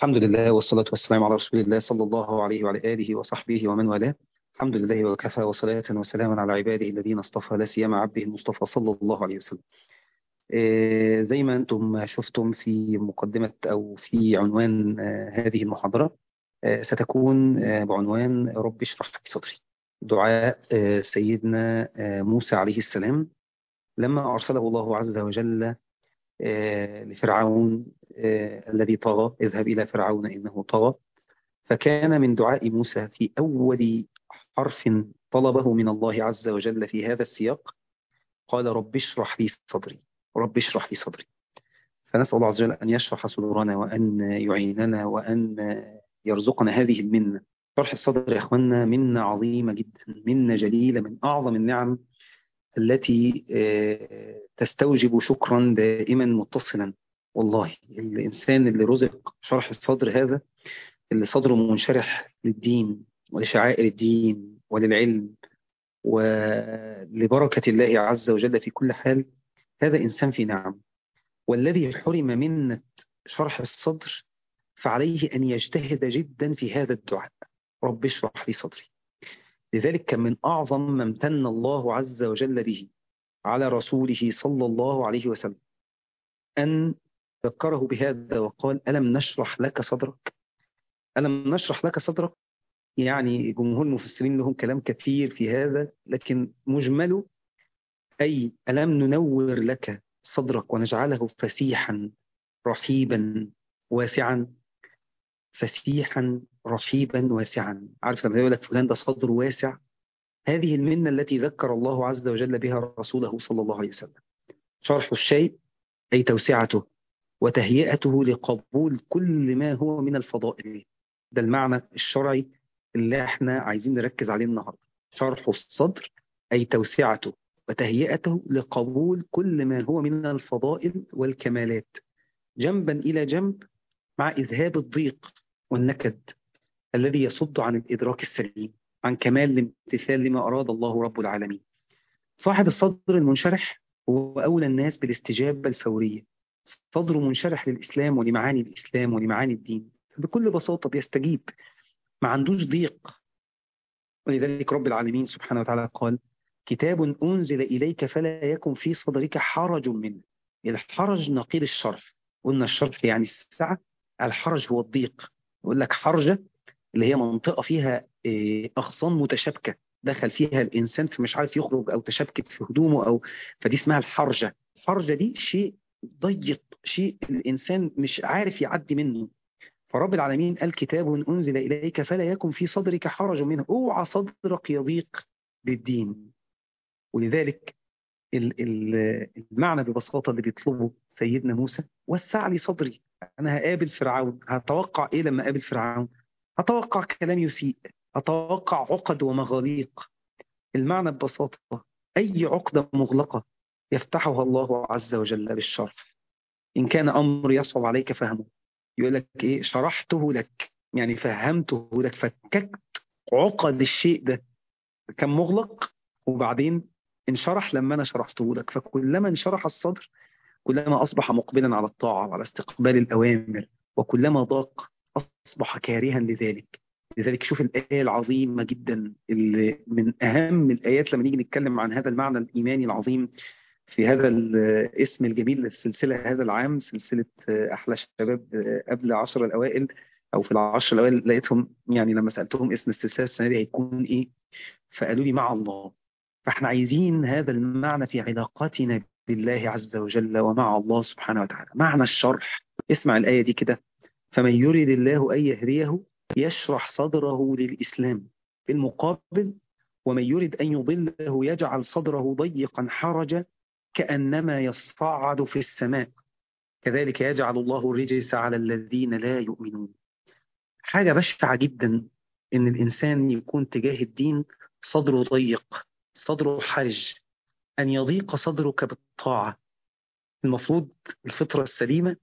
الحمد لله والصلاة والسلام على رسول الله صلى الله عليه وعلى آله وصحبه ومن والاه الحمد لله وكفى وصلاة وسلاما على عباده الذين اصطفى لا سيما عبده المصطفى صلى الله عليه وسلم آه، زي ما أنتم شفتم في مقدمة أو في عنوان آه، هذه المحاضرة آه، ستكون آه، بعنوان رب اشرح لي صدري دعاء آه، سيدنا آه، موسى عليه السلام لما أرسله الله عز وجل آه، لفرعون آه، الذي طغى اذهب إلى فرعون إنه طغى فكان من دعاء موسى في أول حرف طلبه من الله عز وجل في هذا السياق قال رب اشرح لي صدري رب اشرح لي صدري فنسأل الله عز وجل أن يشرح صدورنا وأن يعيننا وأن يرزقنا هذه المنة شرح الصدر يا إخواننا منة عظيمة جدا منة جليلة من أعظم النعم التي آه، تستوجب شكرا دائما متصلا والله الإنسان اللي رزق شرح الصدر هذا اللي صدره منشرح للدين ولشعائر الدين وللعلم ولبركة الله عز وجل في كل حال هذا إنسان في نعم والذي حرم منة شرح الصدر فعليه أن يجتهد جدا في هذا الدعاء رب اشرح لي صدري لذلك كان من أعظم ما امتن الله عز وجل به على رسوله صلى الله عليه وسلم أن ذكره بهذا وقال ألم نشرح لك صدرك ألم نشرح لك صدرك يعني جمهور المفسرين لهم كلام كثير في هذا لكن مجمله أي ألم ننور لك صدرك ونجعله فسيحا رحيبا واسعا فسيحا رحيبا واسعا عارف لما يقول لك فلان ده صدره واسع هذه المنة التي ذكر الله عز وجل بها رسوله صلى الله عليه وسلم شرح الشيء أي توسعته وتهيئته لقبول كل ما هو من الفضائل ده المعنى الشرعي اللي احنا عايزين نركز عليه النهارده شرح الصدر أي توسعته وتهيئته لقبول كل ما هو من الفضائل والكمالات جنبا إلى جنب مع إذهاب الضيق والنكد الذي يصد عن الإدراك السليم عن كمال الامتثال لما أراد الله رب العالمين صاحب الصدر المنشرح هو أولى الناس بالاستجابة الفورية صدره منشرح للإسلام ولمعاني الإسلام ولمعاني الدين بكل بساطة بيستجيب ما عندوش ضيق ولذلك رب العالمين سبحانه وتعالى قال كتاب أنزل إليك فلا يكن في صدرك حرج منه الحرج نقيض الشرح قلنا الشرح يعني السعة الحرج هو الضيق يقول لك حرجة اللي هي منطقة فيها إيه، أغصان متشابكة دخل فيها الإنسان فمش عارف يخرج أو تشابكت في هدومه أو فدي اسمها الحرجة الحرجة دي شيء ضيق شيء الإنسان مش عارف يعدي منه فرب العالمين قال كتاب أنزل إليك فلا يكن في صدرك حرج منه اوعى صدرك يضيق بالدين ولذلك ال- ال- المعنى ببساطة اللي بيطلبه سيدنا موسى وسع لي صدري أنا هقابل فرعون هتوقع إيه لما أقابل فرعون أتوقع كلام يسيء أتوقع عقد ومغاليق المعنى ببساطة أي عقدة مغلقة يفتحها الله عز وجل بالشرح إن كان أمر يصعب عليك فهمه يقول لك إيه شرحته لك يعني فهمته لك فككت عقد الشيء ده كان مغلق وبعدين انشرح لما أنا شرحته لك فكلما انشرح الصدر كلما أصبح مقبلا على الطاعة وعلى استقبال الأوامر وكلما ضاق أصبح كارها لذلك لذلك شوف الآية العظيمة جدا اللي من أهم الآيات لما نيجي نتكلم عن هذا المعنى الإيماني العظيم في هذا الاسم الجميل للسلسلة هذا العام سلسلة أحلى شباب قبل عشر الأوائل أو في العشر الأوائل لقيتهم يعني لما سألتهم اسم السلسلة السنة دي هيكون إيه فقالوا لي مع الله فاحنا عايزين هذا المعنى في علاقتنا بالله عز وجل ومع الله سبحانه وتعالى معنى الشرح اسمع الآية دي كده فمن يريد الله أن يهديه يشرح صدره للإسلام في المقابل ومن يريد أن يضله يجعل صدره ضيقا حرجا كأنما يصعد في السماء كذلك يجعل الله الرجس على الذين لا يؤمنون حاجة بشعة جدا إن الإنسان يكون تجاه الدين صدره ضيق صدره حرج أن يضيق صدرك بالطاعة المفروض الفطرة السليمة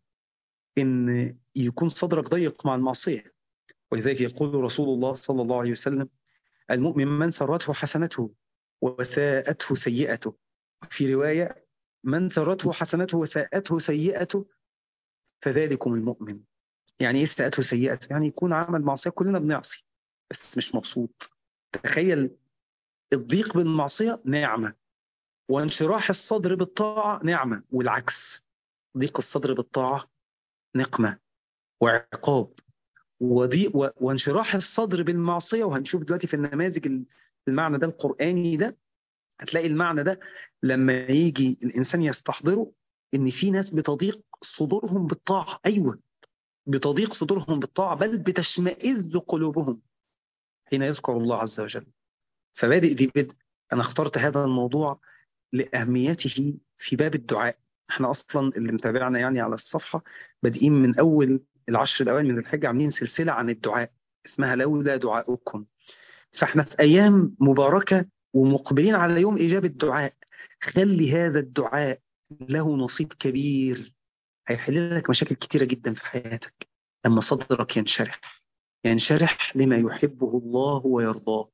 إن يكون صدرك ضيق مع المعصية ولذلك يقول رسول الله صلى الله عليه وسلم المؤمن من سرته حسنته وساءته سيئته في رواية من سرته حسنته وساءته سيئته فذلكم المؤمن يعني ايه سيئته سيئته يعني يكون عمل معصيه كلنا بنعصي بس مش مبسوط تخيل الضيق بالمعصيه نعمه وانشراح الصدر بالطاعه نعمه والعكس ضيق الصدر بالطاعه نقمه وعقاب وضيق و- وانشراح الصدر بالمعصيه وهنشوف دلوقتي في النماذج المعنى ده القراني ده هتلاقي المعنى ده لما يجي الانسان يستحضره ان في ناس بتضيق صدورهم بالطاعه ايوه بتضيق صدورهم بالطاعه بل بتشمئز قلوبهم حين يذكر الله عز وجل فبادئ دي بدء انا اخترت هذا الموضوع لاهميته في باب الدعاء احنا اصلا اللي متابعنا يعني على الصفحه بادئين من اول العشر الاوائل من الحجه عاملين سلسله عن الدعاء اسمها لولا دعاؤكم فاحنا في ايام مباركه ومقبلين على يوم اجابه الدعاء خلي هذا الدعاء له نصيب كبير هيحل لك مشاكل كتيره جدا في حياتك لما صدرك ينشرح ينشرح لما يحبه الله ويرضاه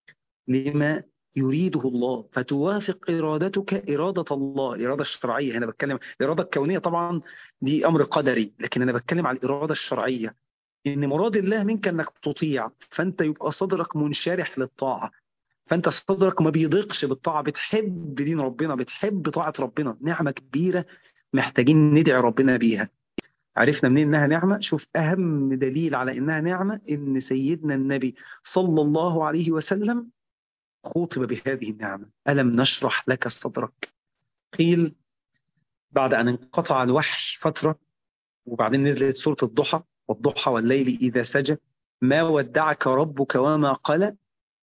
لما يريده الله فتوافق إرادتك إرادة الله الإرادة الشرعية هنا بتكلم الإرادة الكونية طبعا دي أمر قدري لكن أنا بتكلم على الإرادة الشرعية إن مراد الله منك أنك تطيع فأنت يبقى صدرك منشرح للطاعة فأنت صدرك ما بيضيقش بالطاعة بتحب دين ربنا بتحب طاعة ربنا نعمة كبيرة محتاجين ندعي ربنا بيها عرفنا منين انها نعمه شوف اهم دليل على انها نعمه ان سيدنا النبي صلى الله عليه وسلم خوطب بهذه النعمه الم نشرح لك صدرك قيل بعد ان انقطع الوحي فتره وبعدين نزلت سوره الضحى والضحى والليل اذا سجى ما ودعك ربك وما قلى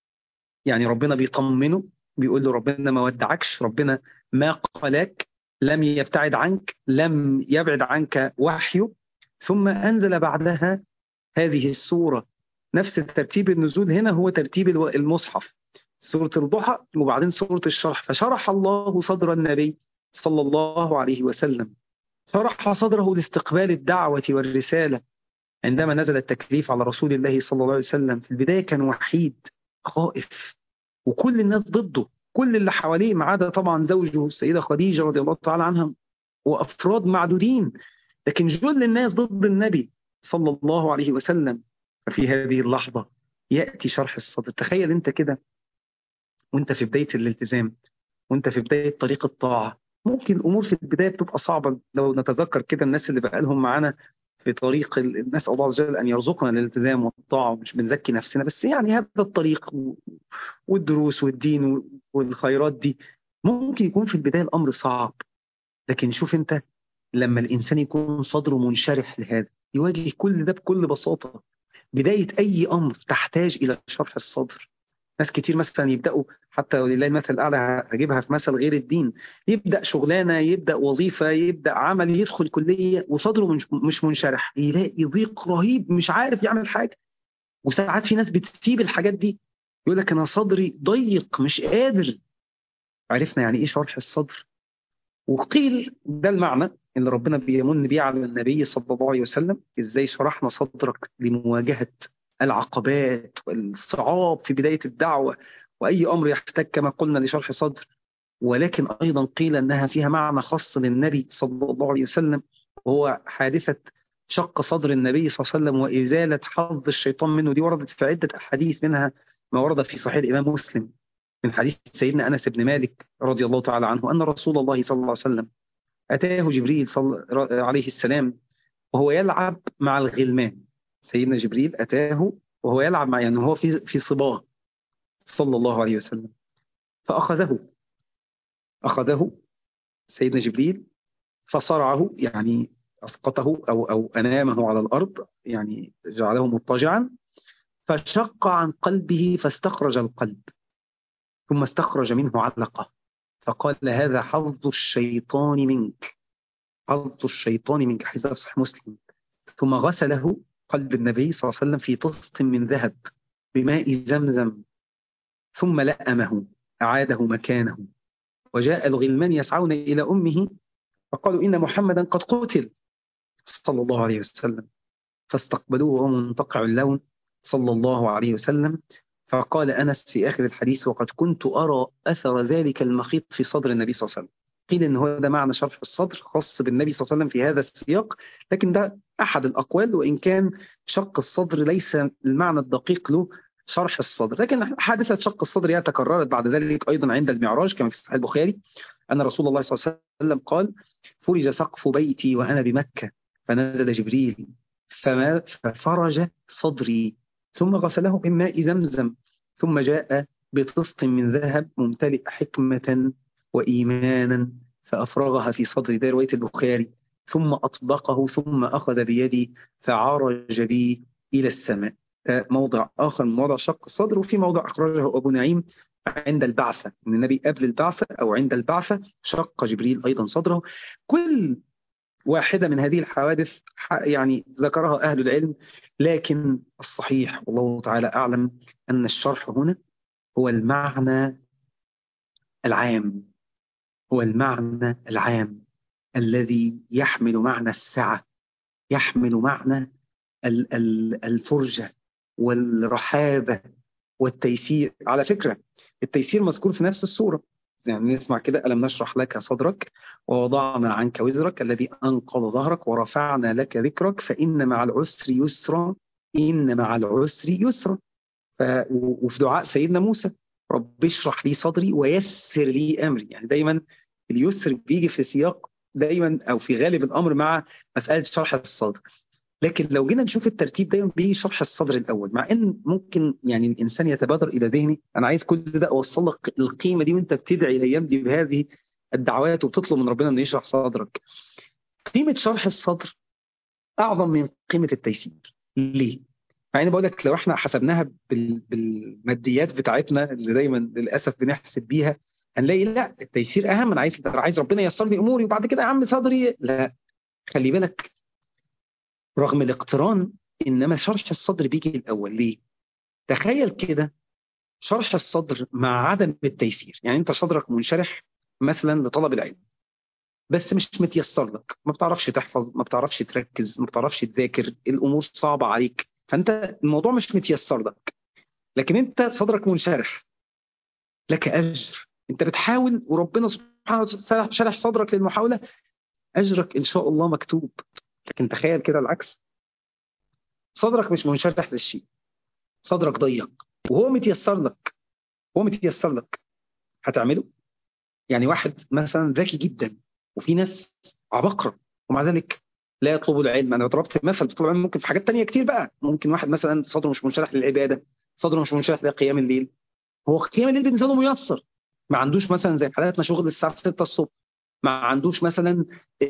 يعني ربنا بيطمنه بيقول له ربنا ما ودعكش ربنا ما قلاك لم يبتعد عنك لم يبعد عنك وحيه ثم أنزل بعدها هذه السورة نفس ترتيب النزول هنا هو ترتيب المصحف سورة الضحى وبعدين سورة الشرح فشرح الله صدر النبي صلى الله عليه وسلم شرح صدره لاستقبال الدعوة والرسالة عندما نزل التكليف على رسول الله صلى الله عليه وسلم في البداية كان وحيد خائف وكل الناس ضده كل اللي حواليه ما عدا طبعا زوجه السيدة خديجة رضي الله تعالى عنها وأفراد معدودين لكن جل الناس ضد النبي صلى الله عليه وسلم ففي هذه اللحظة يأتي شرح الصدر تخيل أنت كده وأنت في بداية الالتزام وأنت في بداية طريق الطاعة ممكن الأمور في البداية بتبقى صعبة لو نتذكر كده الناس اللي بقى لهم معانا في طريق نسأل الله عز وجل أن يرزقنا الالتزام والطاعة ومش بنزكي نفسنا بس يعني هذا الطريق والدروس والدين والخيرات دي ممكن يكون في البداية الأمر صعب لكن شوف أنت لما الإنسان يكون صدره منشرح لهذا يواجه كل ده بكل بساطة بداية أي أمر تحتاج إلى شرح الصدر ناس كتير مثلا يبدأوا حتى ولله المثل الأعلى هجيبها في مثل غير الدين يبدأ شغلانة يبدأ وظيفة يبدأ عمل يدخل كلية وصدره مش منشرح يلاقي ضيق رهيب مش عارف يعمل حاجة وساعات في ناس بتسيب الحاجات دي يقول لك أنا صدري ضيق مش قادر عرفنا يعني إيه شرح الصدر وقيل ده المعنى اللي ربنا بيمن بيه على النبي صلى الله عليه وسلم ازاي شرحنا صدرك لمواجهة العقبات والصعاب في بداية الدعوة وأي أمر يحتاج كما قلنا لشرح صدر ولكن أيضا قيل أنها فيها معنى خاص للنبي صلى الله عليه وسلم وهو حادثة شق صدر النبي صلى الله عليه وسلم وإزالة حظ الشيطان منه دي وردت في عدة أحاديث منها ما ورد في صحيح الإمام مسلم من حديث سيدنا أنس بن مالك رضي الله تعالى عنه أن رسول الله صلى الله عليه وسلم أتاه جبريل صلى عليه السلام وهو يلعب مع الغلمان سيدنا جبريل أتاه وهو يلعب مع يعني هو في في صباه صلى الله عليه وسلم فأخذه أخذه سيدنا جبريل فصرعه يعني أسقطه أو أو أنامه على الأرض يعني جعله مضطجعا فشق عن قلبه فاستخرج القلب ثم استخرج منه علقة فقال هذا حظ الشيطان منك حظ الشيطان منك حديث صحيح مسلم ثم غسله قلب النبي صلى الله عليه وسلم في طست من ذهب بماء زمزم ثم لأمه أعاده مكانه وجاء الغلمان يسعون إلى أمه فقالوا إن محمدا قد قتل صلى الله عليه وسلم فاستقبلوه وهو منتقع اللون صلى الله عليه وسلم فقال أنس في آخر الحديث وقد كنت أرى أثر ذلك المخيط في صدر النبي صلى الله عليه وسلم قيل ان هو ده معنى شرح الصدر خاص بالنبي صلى الله عليه وسلم في هذا السياق لكن ده احد الاقوال وان كان شق الصدر ليس المعنى الدقيق له شرح الصدر لكن حادثه شق الصدر هي تكررت بعد ذلك ايضا عند المعراج كما في صحيح البخاري ان رسول الله صلى الله عليه وسلم قال فرج سقف بيتي وانا بمكه فنزل جبريل فما ففرج صدري ثم غسله من ماء زمزم ثم جاء بطست من ذهب ممتلئ حكمة وإيمانا فأفرغها في صدر ده رواية البخاري ثم أطبقه ثم أخذ بيدي فعرج بي إلى السماء موضع آخر من موضع شق الصدر وفي موضع أخرجه أبو نعيم عند البعثة من النبي قبل البعثة أو عند البعثة شق جبريل أيضا صدره كل واحدة من هذه الحوادث يعني ذكرها أهل العلم لكن الصحيح والله تعالى أعلم أن الشرح هنا هو المعنى العام هو المعنى العام الذي يحمل معنى السعة يحمل معنى الفرجة والرحابة والتيسير على فكرة التيسير مذكور في نفس السورة يعني نسمع كده ألم نشرح لك صدرك ووضعنا عنك وزرك الذي أنقض ظهرك ورفعنا لك ذكرك فإن مع العسر يسرا إن مع العسر يسرا وفي دعاء سيدنا موسى رب اشرح لي صدري ويسر لي أمري يعني دايما اليسر بيجي في سياق دايما أو في غالب الأمر مع مسألة شرح الصدر لكن لو جينا نشوف الترتيب دايما بيجي شرح الصدر الاول مع ان ممكن يعني الانسان يتبادر الى ذهني انا عايز كل ده اوصل لك القيمه دي وانت بتدعي الايام دي بهذه الدعوات وبتطلب من ربنا انه يشرح صدرك. قيمه شرح الصدر اعظم من قيمه التيسير. ليه؟ مع اني بقول لك لو احنا حسبناها بالماديات بتاعتنا اللي دايما للاسف بنحسب بيها هنلاقي لا التيسير اهم انا عايز عايز ربنا ييسر لي اموري وبعد كده يا عم صدري لا خلي بالك رغم الاقتران انما شرح الصدر بيجي الاول ليه؟ تخيل كده شرح الصدر مع عدم التيسير يعني انت صدرك منشرح مثلا لطلب العلم بس مش متيسر لك ما بتعرفش تحفظ ما بتعرفش تركز ما بتعرفش تذاكر الامور صعبه عليك فانت الموضوع مش متيسر لك لكن انت صدرك منشرح لك اجر انت بتحاول وربنا سبحانه وتعالى شرح صدرك للمحاوله اجرك ان شاء الله مكتوب لكن تخيل كده العكس صدرك مش منشرح للشيء صدرك ضيق وهو متيسر لك هو متيسر لك هتعمله يعني واحد مثلا ذكي جدا وفي ناس عبقرة ومع ذلك لا يطلبوا العلم انا ضربت مثل بيطلب العلم ممكن في حاجات تانية كتير بقى ممكن واحد مثلا صدره مش منشرح للعباده صدره مش منشرح لقيام الليل هو قيام الليل بالنسبه له ميسر ما عندوش مثلا زي حالاتنا شغل الساعه 6 الصبح ما عندوش مثلا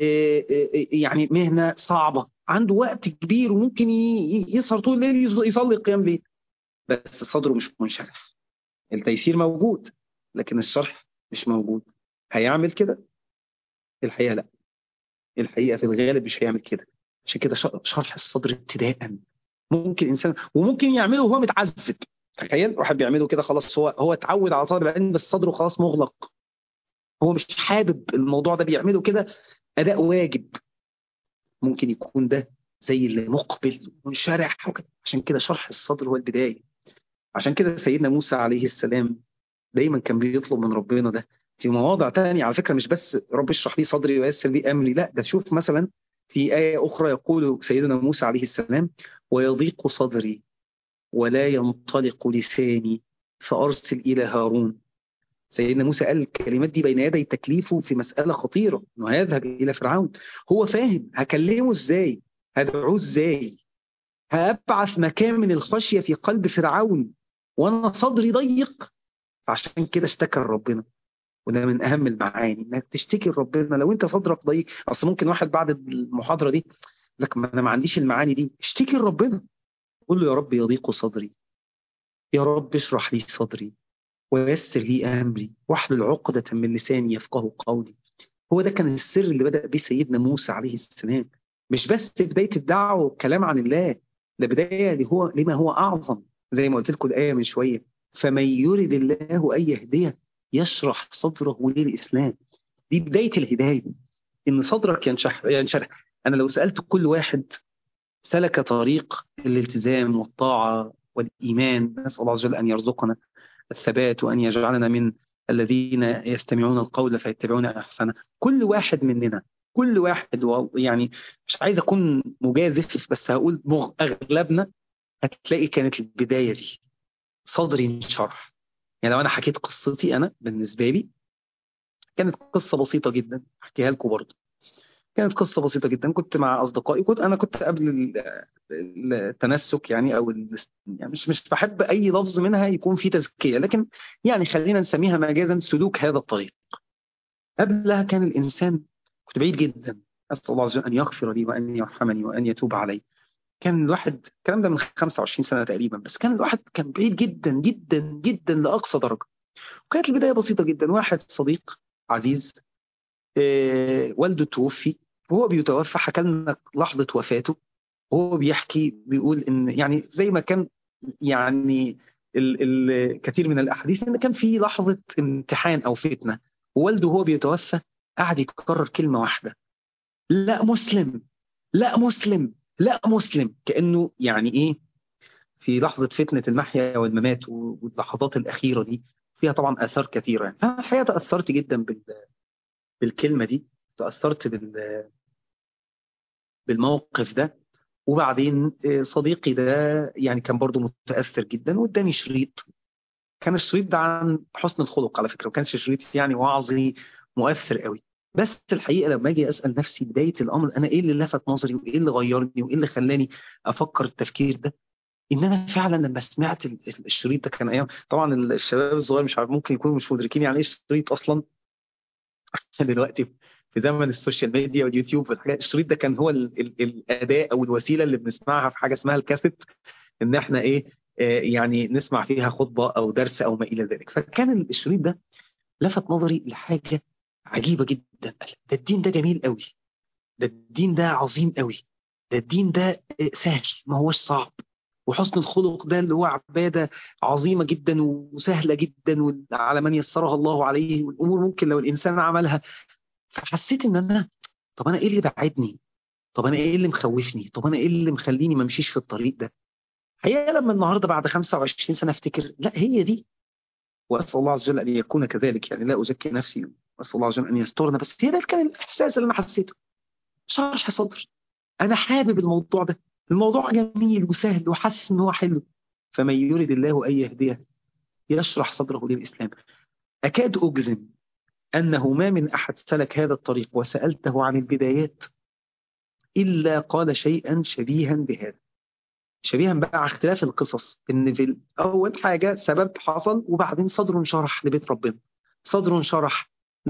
يعني مهنه صعبه عنده وقت كبير وممكن يسهر طول الليل يصلي قيام ليل بس صدره مش منشرح التيسير موجود لكن الشرح مش موجود هيعمل كده الحقيقه لا الحقيقه في الغالب مش هيعمل كده عشان كده شرح الصدر ابتداء ممكن انسان وممكن يعمله وهو متعذب تخيل واحد بيعمله كده خلاص هو هو اتعود على طالب العلم بس صدره خلاص مغلق هو مش حابب الموضوع ده بيعمله كده اداء واجب ممكن يكون ده زي اللي مقبل منشرح عشان كده شرح الصدر هو البدايه عشان كده سيدنا موسى عليه السلام دايما كان بيطلب من ربنا ده في مواضع تانية على فكره مش بس رب اشرح لي صدري ويسر لي امري لا ده شوف مثلا في آية أخرى يقول سيدنا موسى عليه السلام ويضيق صدري ولا ينطلق لساني فأرسل إلى هارون سيدنا موسى قال الكلمات دي بين يدي تكليفه في مسألة خطيرة انه هيذهب إلى فرعون هو فاهم هكلمه ازاي هدعوه ازاي هأبعث مكان من الخشية في قلب فرعون وأنا صدري ضيق عشان كده اشتكى ربنا وده من أهم المعاني إنك تشتكي لربنا لو أنت صدرك ضيق أصل ممكن واحد بعد المحاضرة دي لك ما أنا ما عنديش المعاني دي اشتكي لربنا قول له يا رب يضيق صدري يا رب اشرح لي صدري ويسر لي أمري واحلل عقدة من لساني يفقه قولي هو ده كان السر اللي بدأ به سيدنا موسى عليه السلام مش بس بداية الدعوة والكلام عن الله ده بداية اللي هو لما هو أعظم زي ما قلت لكم الآية من شوية فمن يرد الله أن يهديه يشرح صدره للإسلام دي بداية الهداية إن صدرك ينشرح ينشرح أنا لو سألت كل واحد سلك طريق الالتزام والطاعة والإيمان نسأل الله عز وجل أن يرزقنا الثبات وأن يجعلنا من الذين يستمعون القول فيتبعون احسنه كل واحد مننا كل واحد يعني مش عايز اكون مجازف بس هقول اغلبنا هتلاقي كانت البدايه دي صدري انشرح يعني لو انا حكيت قصتي انا بالنسبه لي كانت قصه بسيطه جدا احكيها لكم برضه كانت قصه بسيطه جدا كنت مع اصدقائي كنت انا كنت قبل التنسك يعني او يعني مش مش بحب اي لفظ منها يكون فيه تزكيه لكن يعني خلينا نسميها مجازا سلوك هذا الطريق قبلها كان الانسان كنت بعيد جدا اسال الله عز وجل ان يغفر لي وان يرحمني وان يتوب علي كان الواحد الكلام ده من 25 سنه تقريبا بس كان الواحد كان بعيد جدا جدا جدا لاقصى درجه وكانت البدايه بسيطه جدا واحد صديق عزيز آه والده توفي وهو بيتوفى حكى لنا لحظه وفاته وهو بيحكي بيقول ان يعني زي ما كان يعني الكثير من الاحاديث ان كان في لحظه امتحان او فتنه ووالده وهو بيتوفى قعد يكرر كلمه واحده لا مسلم لا مسلم لا مسلم كانه يعني ايه في لحظه فتنه المحيا والممات واللحظات الاخيره دي فيها طبعا اثار كثيره يعني فانا الحقيقه تاثرت جدا بال بالكلمه دي تاثرت بال بالموقف ده وبعدين صديقي ده يعني كان برضو متاثر جدا واداني شريط كان الشريط ده عن حسن الخلق على فكره ما كانش شريط يعني وعظي مؤثر قوي بس الحقيقه لما اجي اسال نفسي بدايه الامر انا ايه اللي لفت نظري وايه اللي غيرني وايه اللي خلاني افكر التفكير ده ان انا فعلا لما سمعت الشريط ده كان ايام طبعا الشباب الصغير مش عارف ممكن يكونوا مش مدركين يعني ايه شريط اصلا دلوقتي في زمن السوشيال ميديا واليوتيوب والحاجات الشريط ده كان هو ال ال الاداه او الوسيله اللي بنسمعها في حاجه اسمها الكاسيت ان احنا ايه آه يعني نسمع فيها خطبه او درس او ما الى ذلك فكان الشريط ده لفت نظري لحاجه عجيبه جدا ده الدين ده جميل قوي ده الدين ده عظيم قوي ده الدين ده سهل ما هوش صعب وحسن الخلق ده اللي هو عباده عظيمه جدا وسهله جدا على من يسرها الله عليه والامور ممكن لو الانسان عملها فحسيت ان انا طب انا ايه اللي بعدني؟ طب انا ايه اللي مخوفني؟ طب انا ايه اللي مخليني ما امشيش في الطريق ده؟ الحقيقه لما النهارده بعد 25 سنه افتكر لا هي دي واسال الله عز وجل ان يكون كذلك يعني لا ازكي نفسي واسال الله عز وجل ان يسترنا بس هي ده كان الاحساس اللي انا حسيته شرح صدر انا حابب الموضوع ده الموضوع جميل وسهل وحاسس ان هو حلو فمن يريد الله ان يهديه يشرح صدره للاسلام اكاد اجزم انه ما من احد سلك هذا الطريق وسالته عن البدايات الا قال شيئا شبيها بهذا شبيها بقى اختلاف القصص ان في اول حاجه سبب حصل وبعدين صدره انشرح لبيت ربنا صدره انشرح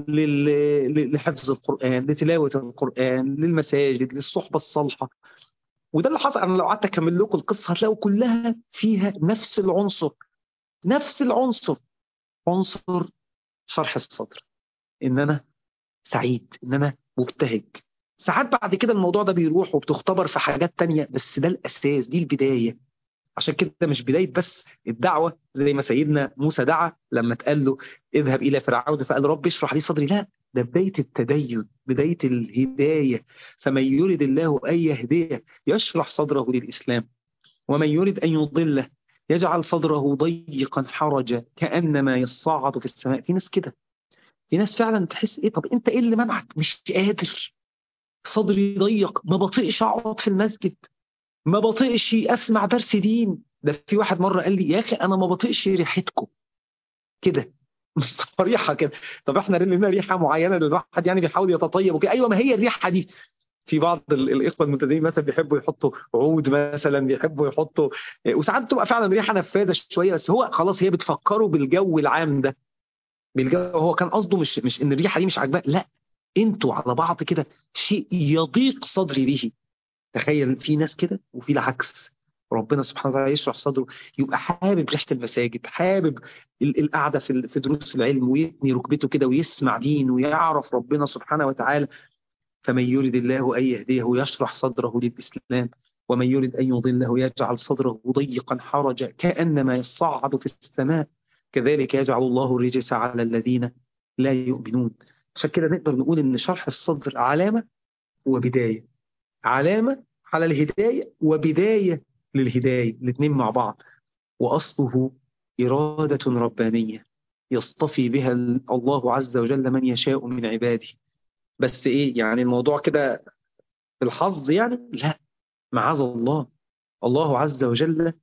لحفظ القرآن لتلاوة القرآن للمساجد للصحبة الصالحة وده اللي حصل أنا لو قعدت أكمل لكم القصة هتلاقوا كلها فيها نفس العنصر نفس العنصر عنصر شرح الصدر إن أنا سعيد إن أنا مبتهج ساعات بعد كده الموضوع ده بيروح وبتختبر في حاجات تانية بس ده الأساس دي البداية عشان كده مش بداية بس الدعوة زي ما سيدنا موسى دعا لما اتقال له اذهب إلى فرعون فقال رب اشرح لي صدري لا ده بداية التدين بداية الهداية فمن يريد الله أن يهديه يشرح صدره للإسلام ومن يريد أن يضله يجعل صدره ضيقا حرجا كأنما يصعد في السماء في ناس كده في ناس فعلا تحس ايه طب انت ايه اللي منعك مش قادر صدري ضيق ما بطيقش اقعد في المسجد ما بطيقش اسمع درس دين ده في واحد مره قال لي يا اخي انا ما بطيقش ريحتكم كده صريحه كده طب احنا لنا ريحه معينه للواحد يعني بيحاول يتطيب وكده ايوه ما هي الريحه دي في بعض الاخوه الملتزمين مثلا بيحبوا يحطوا عود مثلا بيحبوا يحطوا وساعات بتبقى فعلا ريحه نفاذه شويه بس هو خلاص هي بتفكروا بالجو العام ده بالجو هو كان قصده مش مش ان الريحه دي مش عاجباه لا انتوا على بعض كده شيء يضيق صدري به تخيل في ناس كده وفي العكس ربنا سبحانه وتعالى يشرح صدره يبقى حابب ريحه المساجد حابب القعده في في دروس العلم ويتني ركبته كده ويسمع دين ويعرف ربنا سبحانه وتعالى فمن يريد الله ان يهديه يشرح صدره للاسلام ومن يريد ان يضله يجعل صدره ضيقا حرجا كانما يصعد في السماء كذلك يجعل الله الرجس على الذين لا يؤمنون عشان كده نقدر نقول ان شرح الصدر علامه وبدايه علامه على الهدايه وبدايه للهدايه الاثنين مع بعض واصله اراده ربانيه يصطفي بها الله عز وجل من يشاء من عباده بس ايه يعني الموضوع كده بالحظ يعني لا معاذ الله الله عز وجل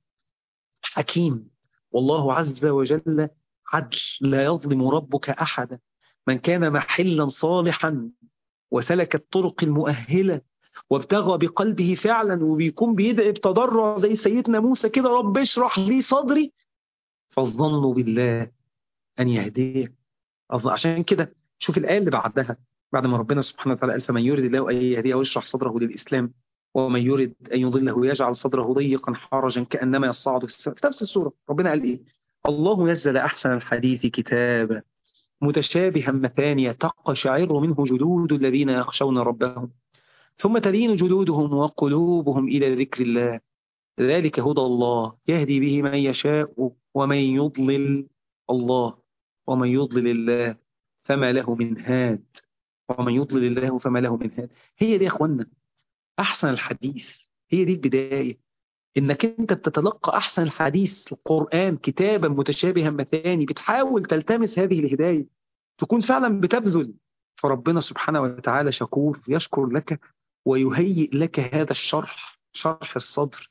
حكيم والله عز وجل عدل لا يظلم ربك أحدا من كان محلا صالحا وسلك الطرق المؤهلة وابتغى بقلبه فعلا وبيكون بيدعي بتضرع زي سيدنا موسى كده رب اشرح لي صدري فالظن بالله أن يهديه عشان كده شوف الآية اللي بعدها بعد ما ربنا سبحانه وتعالى قال فمن يريد الله أن يهديه ويشرح صدره للإسلام ومن يريد أن يضله يجعل صدره ضيقا حرجا كأنما يصعد في السماء في نفس السورة ربنا قال إيه الله نزل أحسن الحديث كتابا متشابها مثانية تقشعر منه جلود الذين يخشون ربهم ثم تلين جلودهم وقلوبهم إلى ذكر الله ذلك هدى الله يهدي به من يشاء ومن يضلل الله ومن يضلل الله فما له من هاد ومن يضلل الله فما له من هاد هي دي يا اخوانا احسن الحديث هي دي البدايه انك انت بتتلقى احسن الحديث القران كتابا متشابها مثاني بتحاول تلتمس هذه الهدايه تكون فعلا بتبذل فربنا سبحانه وتعالى شكور يشكر لك ويهيئ لك هذا الشرح شرح الصدر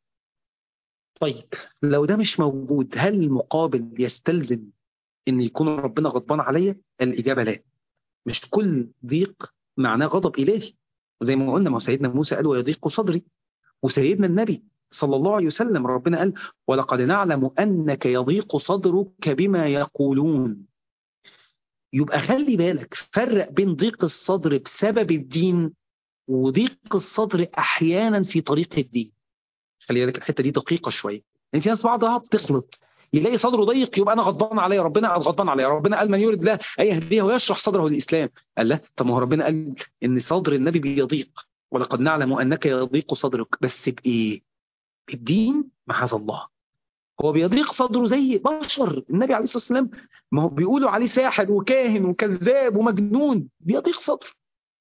طيب لو ده مش موجود هل المقابل يستلزم ان يكون ربنا غضبان عليا الاجابه لا مش كل ضيق معناه غضب الهي وزي ما قلنا ما سيدنا موسى قال ويضيق صدري وسيدنا النبي صلى الله عليه وسلم ربنا قال ولقد نعلم انك يضيق صدرك بما يقولون يبقى خلي بالك فرق بين ضيق الصدر بسبب الدين وضيق الصدر احيانا في طريق الدين خلي بالك الحته دي دقيقه شويه يعني في ناس بعضها بتخلط يلاقي صدره ضيق يبقى انا غضبان عليه ربنا غضبان عليه ربنا قال من يريد الله ان يهديه ويشرح صدره للاسلام قال لا طب ما هو ربنا قال ان صدر النبي بيضيق ولقد نعلم انك يضيق صدرك بس بايه؟ بالدين معاذ الله هو بيضيق صدره زي بشر النبي عليه الصلاه والسلام ما هو بيقولوا عليه ساحر وكاهن وكذاب ومجنون بيضيق صدره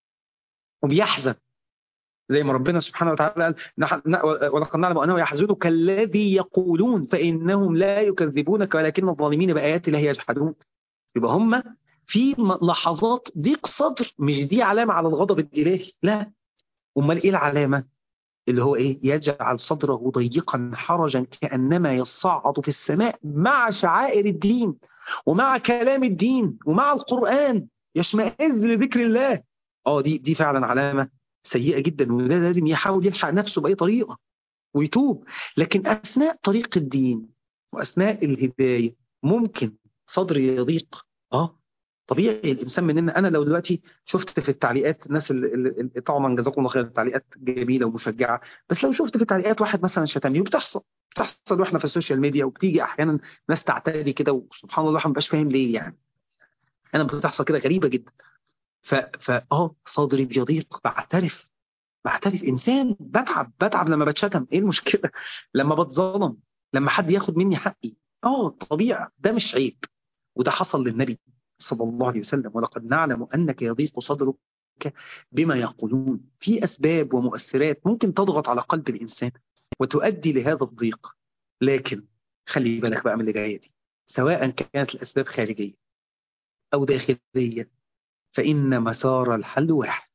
وبيحزن زي ما ربنا سبحانه وتعالى قال ولقد نعلم انه يحزنك الذي يقولون فانهم لا يكذبونك ولكن الظالمين بايات الله يجحدون يبقى هم في لحظات ضيق صدر مش دي علامه على الغضب الالهي لا امال ايه العلامه اللي هو ايه يجعل صدره ضيقا حرجا كانما يصعد في السماء مع شعائر الدين ومع كلام الدين ومع القران يشمئز لذكر الله اه دي دي فعلا علامه سيئه جدا وده لازم يحاول يلحق نفسه باي طريقه ويتوب لكن اثناء طريق الدين واثناء الهدايه ممكن صدري يضيق اه طبيعي الانسان مننا انا لو دلوقتي شفت في التعليقات الناس اللي, اللي طبعا جزاكم الله خير التعليقات جميله ومشجعه بس لو شفت في التعليقات واحد مثلا شتمني وبتحصل بتحصل واحنا في السوشيال ميديا وبتيجي احيانا ناس تعتدي كده وسبحان الله الواحد ما فاهم ليه يعني انا بتحصل كده غريبه جدا ف اه صدري بيضيق بعترف بعترف انسان بتعب بتعب لما بتشتم ايه المشكله لما بتظلم لما حد ياخد مني حقي اه طبيعي ده مش عيب وده حصل للنبي صلى الله عليه وسلم ولقد نعلم انك يضيق صدرك بما يقولون في اسباب ومؤثرات ممكن تضغط على قلب الانسان وتؤدي لهذا الضيق لكن خلي بالك بقى من اللي جايه دي سواء كانت الاسباب خارجيه او داخليه فإن مسار الحل واحد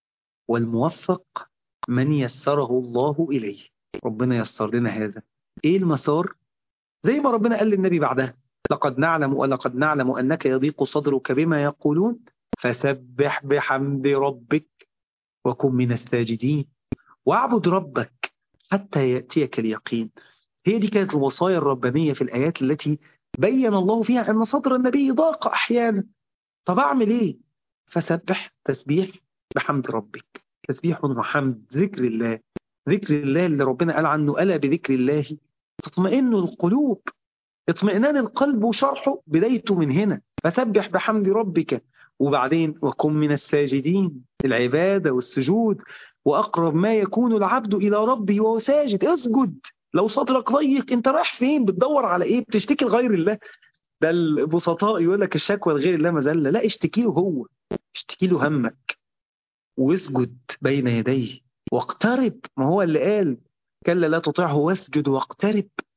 والموفق من يسره الله إليه ربنا يسر لنا هذا إيه المسار؟ زي ما ربنا قال للنبي بعدها لقد نعلم ولقد نعلم أنك يضيق صدرك بما يقولون فسبح بحمد ربك وكن من الساجدين واعبد ربك حتى يأتيك اليقين هي دي كانت الوصايا الربانية في الآيات التي بين الله فيها أن صدر النبي ضاق أحيانا طب أعمل إيه؟ فسبح تسبيح بحمد ربك تسبيح وحمد ذكر الله ذكر الله اللي ربنا قال عنه ألا بذكر الله تطمئن القلوب اطمئنان القلب وشرحه بدايته من هنا فسبح بحمد ربك وبعدين وكن من الساجدين العبادة والسجود وأقرب ما يكون العبد إلى ربه وهو ساجد اسجد لو صدرك ضيق انت رايح فين بتدور على ايه بتشتكي لغير الله ده البسطاء يقول لك الشكوى لغير الله مذله لا اشتكي له هو اشتكي له همك واسجد بين يديه واقترب ما هو اللي قال كلا لا تطعه واسجد واقترب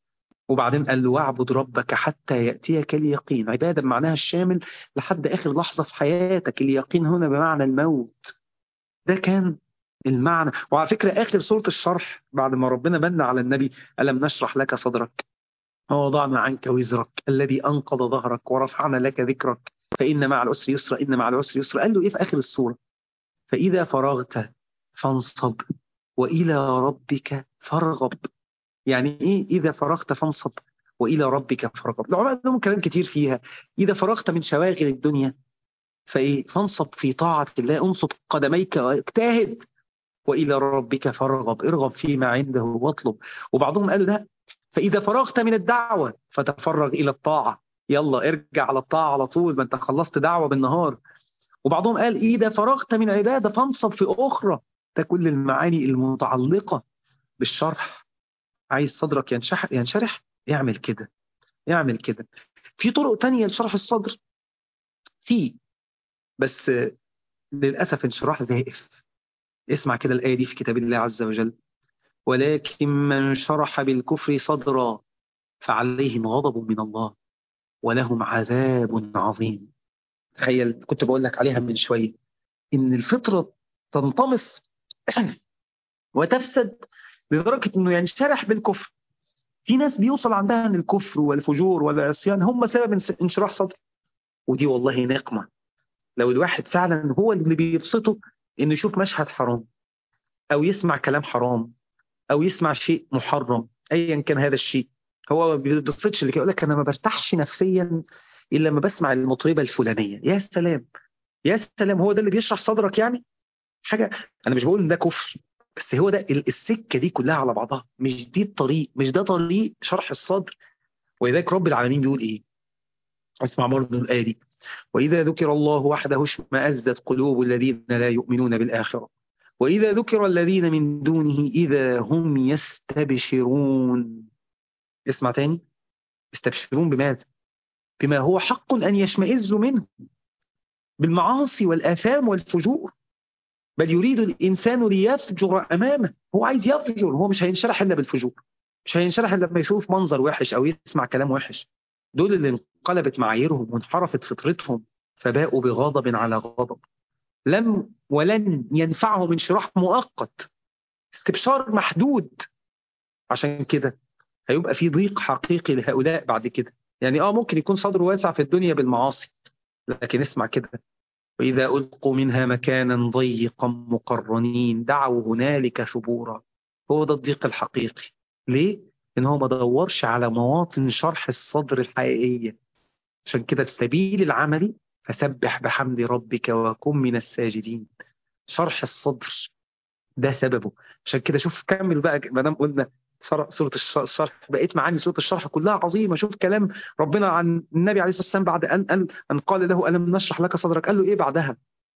وبعدين قال له واعبد ربك حتى يأتيك اليقين عبادة بمعناها الشامل لحد آخر لحظة في حياتك اليقين هنا بمعنى الموت ده كان المعنى وعلى فكرة آخر سورة الشرح بعد ما ربنا من على النبي ألم نشرح لك صدرك ووضعنا عنك وزرك الذي أنقض ظهرك ورفعنا لك ذكرك فإن مع العسر يسرا إن مع العسر يسرا قال له إيه في آخر السورة فإذا فرغت فانصب وإلى ربك فارغب يعني إيه إذا فرغت فانصب وإلى ربك فارغب العلماء لهم كلام كتير فيها إذا فرغت من شواغل الدنيا فإيه فانصب في طاعة الله انصب قدميك واجتهد وإلى ربك فارغب ارغب فيما عنده واطلب وبعضهم قال لا فإذا فرغت من الدعوة فتفرغ إلى الطاعة يلا ارجع على الطاعة على طول ما انت خلصت دعوة بالنهار وبعضهم قال إذا فرغت من عبادة فانصب في أخرى ده كل المعاني المتعلقة بالشرح عايز صدرك ينشح ينشرح يعمل كده يعمل كده في طرق تانية لشرح الصدر في بس للأسف انشراح زائف اسمع كده الآية دي في كتاب الله عز وجل ولكن من شرح بالكفر صدرا فعليهم غضب من الله ولهم عذاب عظيم تخيل كنت بقول لك عليها من شوية إن الفطرة تنطمس وتفسد لدرجة إنه ينشرح بالكفر في ناس بيوصل عندها ان الكفر والفجور والعصيان هم سبب انشراح صدر ودي والله نقمة لو الواحد فعلا هو اللي بيبسطه انه يشوف مشهد حرام او يسمع كلام حرام او يسمع شيء محرم ايا كان هذا الشيء هو ما بيبسطش اللي يقول لك انا ما برتاحش نفسيا الا لما بسمع المطربه الفلانيه يا سلام يا سلام هو ده اللي بيشرح صدرك يعني حاجه انا مش بقول ان ده كفر بس هو ده السكه دي كلها على بعضها مش دي الطريق مش ده طريق شرح الصدر ولذلك رب العالمين بيقول ايه اسمع برضه الايه دي واذا ذكر الله وحده اشمئزت قلوب الذين لا يؤمنون بالاخره واذا ذكر الذين من دونه اذا هم يستبشرون اسمع تاني يستبشرون بماذا بما هو حق ان يشمئزوا منه بالمعاصي والاثام والفجور بل يريد الإنسان ليفجر أمامه هو عايز يفجر هو مش هينشرح إلا بالفجور مش هينشرح إلا لما يشوف منظر وحش أو يسمع كلام وحش دول اللي انقلبت معاييرهم وانحرفت فطرتهم فباءوا بغضب على غضب لم ولن ينفعهم انشراح مؤقت استبشار محدود عشان كده هيبقى في ضيق حقيقي لهؤلاء بعد كده يعني اه ممكن يكون صدره واسع في الدنيا بالمعاصي لكن اسمع كده وإذا ألقوا منها مكانا ضيقا مقرنين دعوا هنالك ثبورا هو ده الضيق الحقيقي ليه؟ إن هو ما دورش على مواطن شرح الصدر الحقيقية عشان كده السبيل العملي فسبح بحمد ربك وكن من الساجدين شرح الصدر ده سببه عشان كده شوف كمل بقى ما دام قلنا سورة الشرح بقيت معاني سورة الشرح كلها عظيمة شوف كلام ربنا عن النبي عليه الصلاة والسلام بعد أن قال أن قال له ألم نشرح لك صدرك قال له إيه بعدها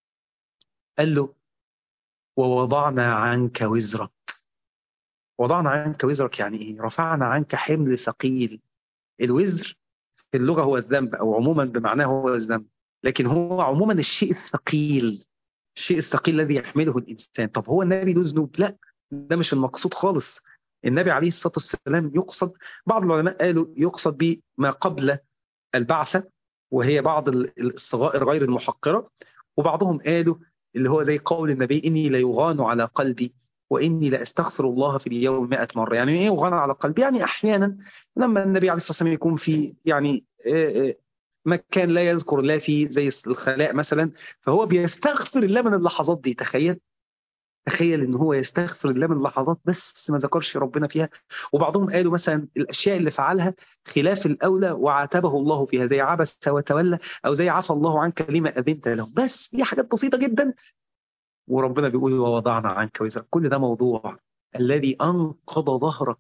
قال له ووضعنا عنك وزرك وضعنا عنك وزرك يعني إيه رفعنا عنك حمل ثقيل الوزر في اللغة هو الذنب أو عموما بمعناه هو الذنب لكن هو عموما الشيء الثقيل الشيء الثقيل الذي يحمله الإنسان طب هو النبي له ذنوب لا ده مش المقصود خالص النبي عليه الصلاة والسلام يقصد بعض العلماء قالوا يقصد بما قبل البعثة وهي بعض الصغائر غير المحقرة وبعضهم قالوا اللي هو زي قول النبي إني ليغان على قلبي وإني لأستغفر الله في اليوم مئة مرة يعني إيه يغان على قلبي يعني أحيانا لما النبي عليه الصلاة والسلام يكون في يعني مكان لا يذكر الله فيه زي الخلاء مثلا فهو بيستغفر الله من اللحظات دي تخيل تخيل ان هو يستغفر الله من لحظات بس ما ذكرش ربنا فيها وبعضهم قالوا مثلا الاشياء اللي فعلها خلاف الاولى وعاتبه الله فيها زي عبس وتولى او زي عفى الله عنك لما اذنت له بس دي حاجات بسيطه جدا وربنا بيقول ووضعنا عنك وزرك كل ده موضوع الذي انقض ظهرك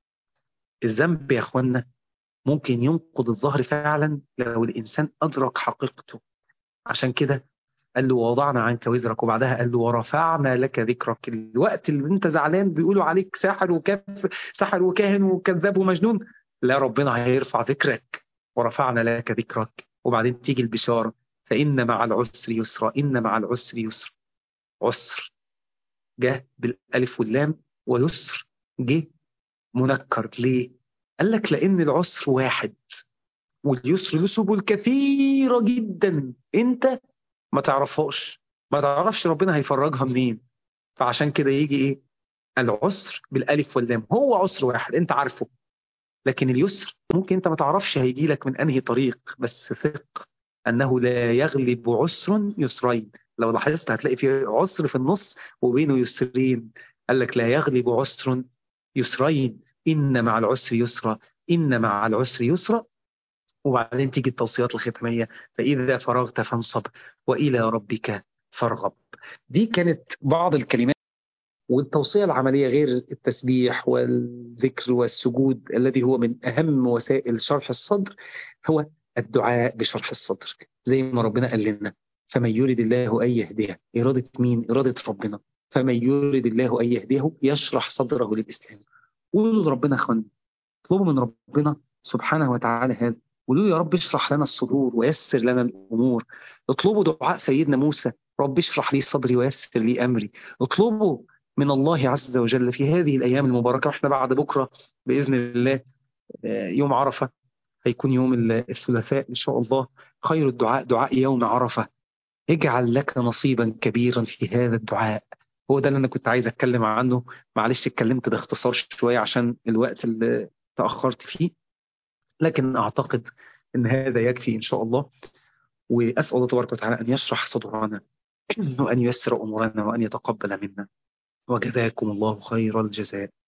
الذنب يا اخوانا ممكن ينقض الظهر فعلا لو الانسان ادرك حقيقته عشان كده قال له ووضعنا عنك وزرك وبعدها قال له ورفعنا لك ذكرك الوقت اللي انت زعلان بيقولوا عليك ساحر وكافر ساحر وكاهن وكذاب ومجنون لا ربنا هيرفع ذكرك ورفعنا لك ذكرك وبعدين تيجي البشارة فإن مع العسر يسرا إن مع العسر يسرا عسر جه بالألف واللام ويسر جه منكر ليه قال لك لأن العسر واحد واليسر له سبل كثيرة جدا أنت ما تعرفهاش ما تعرفش ربنا هيفرجها منين فعشان كده يجي إيه العسر بالألف واللام هو عسر واحد أنت عارفه لكن اليسر ممكن أنت ما تعرفش هيجي لك من أنهي طريق بس ثق أنه لا يغلب عسر يسرين لو لاحظت هتلاقي في عسر في النص وبينه يسرين قال لك لا يغلب عسر يسرين إن مع العسر يسرا إن مع العسر يسرا وبعدين تيجي التوصيات الختامية فإذا فرغت فانصب وإلى ربك فارغب دي كانت بعض الكلمات والتوصية العملية غير التسبيح والذكر والسجود الذي هو من أهم وسائل شرح الصدر هو الدعاء بشرح الصدر زي ما ربنا قال لنا فمن يريد الله أن يهديه إرادة مين؟ إرادة ربنا فمن يريد الله أن يهديه يشرح صدره للإسلام قولوا لربنا أخوان اطلبوا من ربنا سبحانه وتعالى هذا قولوا له يا رب اشرح لنا الصدور ويسر لنا الأمور اطلبوا دعاء سيدنا موسى رب اشرح لي صدري ويسر لي أمري اطلبوا من الله عز وجل في هذه الأيام المباركة واحنا بعد بكرة بإذن الله يوم عرفة هيكون يوم الثلاثاء إن شاء الله خير الدعاء دعاء يوم عرفة اجعل لك نصيبا كبيرا في هذا الدعاء هو ده اللي أنا كنت عايز أتكلم عنه معلش اتكلمت باختصار شوية عشان الوقت اللي تأخرت فيه لكن أعتقد أن هذا يكفي إن شاء الله وأسأل الله تبارك وتعالى أن يشرح صدورنا وأن ييسر أمورنا وأن يتقبل منا وجزاكم الله خير الجزاء